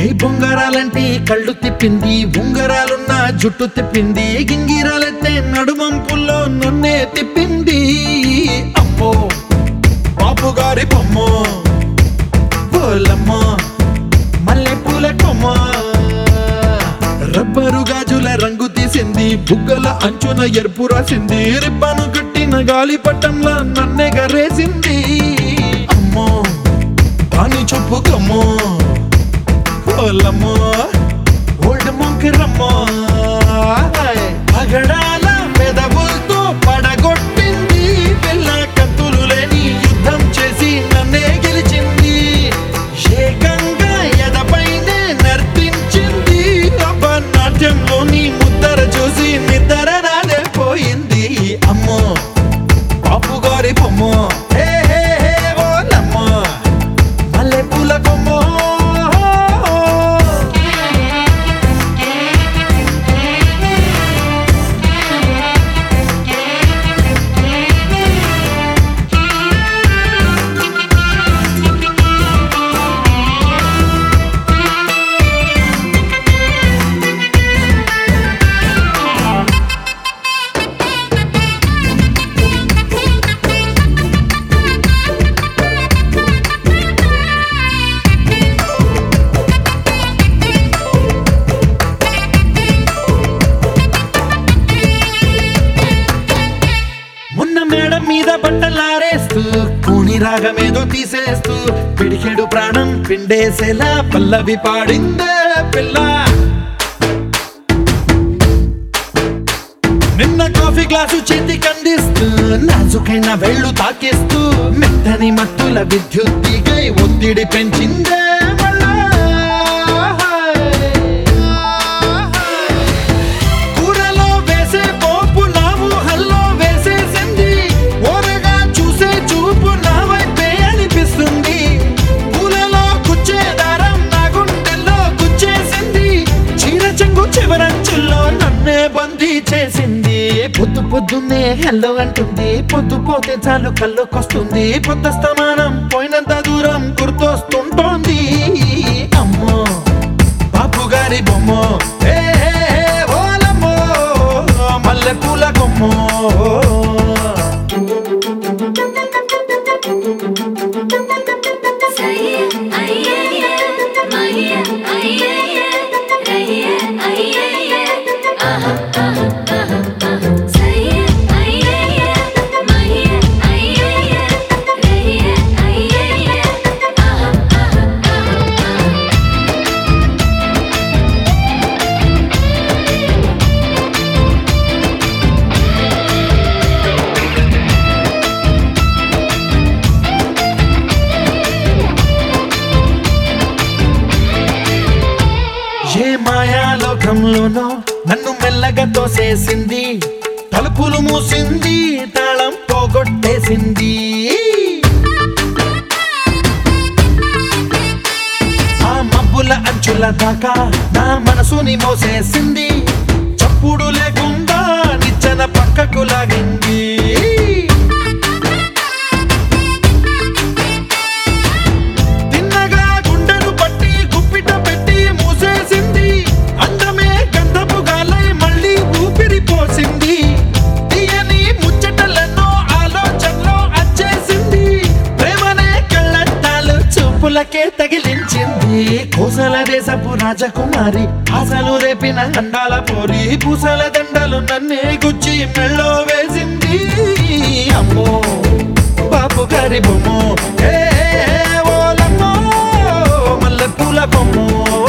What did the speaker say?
ఏ బొంగరాలంటే కళ్ళు తిప్పింది ఉంగరాలున్న జుట్టు తిప్పింది గింగిరాలైతే నడుమంపుల్లో నన్నే తిప్పింది అమ్మో బాబు గారి బొమ్మ పోలమ్మ మల్లె పూల కొమ్మ రబ్బరు గాజుల రంగు తీసింది బుగ్గల అంచున ఎరుపు రాసింది రిబ్బను కట్టిన గాలి పట్టంలా నన్నే గరేసింది అమ్మో దాని చెప్పుకమ్మో ఓలమ్మో ఓల్డ్ మొంకిరమ్మో పగడాల పెదవులతో పడగొట్టింది పిల్ల కత్తులు లేని యుద్ధం చేసి నన్నే గెలిచింది ఏకంగా ఎదపైనే నర్తించింది నాట్యంలోని ముద్దర చూసి నిద్ర నాదే పోయింది అమ్మో పాపు గారి బొమ్మ హే హే హే ఓలమ్మ మల్లె పూల కొమ్మ మొన్న మేడం మీద బట్టలారేస్తూ కూని రాగమేదో తీసేస్తూ పిడికెడు ప్రాణం పిండేసేలా పల్లవి పాడిందే పిల్ల నిన్న కాఫీ గ్లాసు చేతి కందిస్తూ నాజుకైన వేళ్ళు తాకిస్తూ మెత్తని మత్తుల విద్యుత్ తీగై ఒత్తిడి పెంచిందే మళ్ళా కూరలో వేసే పోపు నా ఊహల్లో వేసేసింది ఓరగా చూసే చూపు నా వైపే అనిపిస్తుంది పూలలో గుచ్చే దారం నా గుండెల్లో గుచ్చేసింది చీర చెంగు చివరంచుల్లో నన్నే బందీ చేసింది పొద్దు పొద్దున్నే హెల్లో అంటుంది పొద్దు పోతే చాలు కళ్ళొకొస్తుంది పొద్దు స్తమానం పోయినంత దూరం గుర్తొస్తుంటోంది అమ్మో బాపు గారి బొమ్మ ఏ హే హే ఓలమ్మో మల్లె పూల కొమ్మ సయ్యే అయ్యయ్యే మయ్యే అయ్యయ్యే రయ్యే అయ్యయ్యే ఆహా ఆహా ఆహా ఆహా సయ్యే అయ్యయ్యే మయ్యే అయ్యయ్యే రయ్యే అయ్యయ్యే ఆహా ఆహా ఆహా ఆహా ఏ మాయాలోకంలోనో నన్ను మెల్లగా తోసేసింది తలుపులు మూసింది తాళం పోగొట్టేసింది ఆ మబ్బుల అంచుల దాకా నా మనసుని మోసేసింది చప్పుడు లేకుండా నిచ్చెన పక్కకు లాగింది తిన్నగా గుండెను పట్టి గుప్పిట పెట్టి మూసేసింది అందమే గంధపు గాలై మళ్ళీ ఊపిరి పోసింది తీయని ముచ్చటలెన్నో ఆలోచనలో అచ్చేసింది ప్రేమనే కళ్ళట్టాలు చూపులకే తగిలించింది కోసల దేశపు రాజకుమారి ఆశలు రేపిన అండాల పోరి పూసల దండలు నన్నే గుచ్చి మెళ్ళో వేసింది అమ్మో బాపు గారి బొమ్మ ఏ ఓలమ్మో మల్లె పూల బొమ్మ